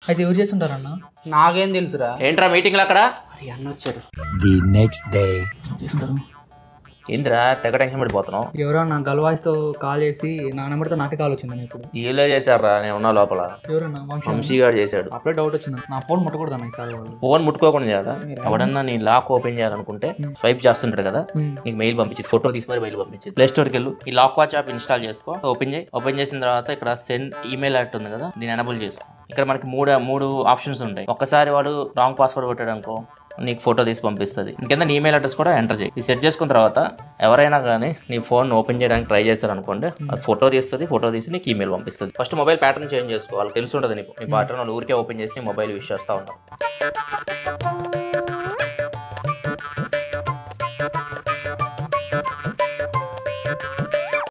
అయితే ఎవరు చేసి ఉంటారన్న నాకేం తెలుసురా ఏంట్రా మీటింగ్లో అక్కడ అరే అన్న వచ్చారు The next day. ఏందిరా తెగ టెన్షన్ పడిపోతున్నావు ఎవరో నా గల్వాయిస్తో కాల్ చేసి నా నెంబర్తో నాకే కాల్ వచ్చిందని ఇప్పుడు డీలే చేశారా నేను ఉన్న లోపల ఎవరన్నా వంశీ వంశీ గారు చేశాడు అప్పుడే డౌట్ వచ్చింది నా ఫోన్ ముట్టకూడదు అన్న ఈసారి వాళ్ళు ఫోన్ ముట్టుకోకుండా చేయాలా ఎవడన్నా నీ లాక్ ఓపెన్ చేయాలనుకుంటే స్వైప్ చేస్తుంటాడు కదా Hmm. నీకు మెయిల్ పంపించి ఫోటో తీసి మరి మెయిల్ పంపించి ప్లే స్టోర్కి వెళ్ళు ఈ లాక్ వాచ్ యాప్ ఇన్స్టాల్ చేసుకో ఓపెన్ చేయి ఓపెన్ చేసిన తర్వాత ఇక్కడ సెండ్ ఈమెయిల్ అట్ ఉంది కదా దీన్ని ఎనబుల్ చేసుకో ఇక్కడ మనకి మూడు మూడు ఆప్షన్స్ ఉంటాయి ఒక్కసారి వాడు రాంగ్ పాస్వర్డ్ కొట్టాడు అనుకో నీకు ఫోటో తీసి పంపిస్తుంది ఇంకెంత నీ ఈమెయిల్ అడ్రస్ కూడా ఎంటర్ చేయి ఇది సెట్ చేసుకున్న తర్వాత ఎవరైనా కానీ నీ ఫోన్ ఓపెన్ చేయడానికి ట్రై చేస్తారు అనుకోండి అది ఫోటో తీస్తుంది ఫోటో తీసి నీకు ఈమెయిల్ పంపిస్తుంది ఫస్ట్ మొబైల్ ప్యాటర్న్ చేంజ్ చేసుకో వాళ్ళకి తెలిసి ఉంటుంది నీకు నీ ప్యాటర్న్ వాళ్ళు ఊరికే ఓపెన్ చేసి నీ మొబైల్ యూస్ చేస్తూ ఉంటాం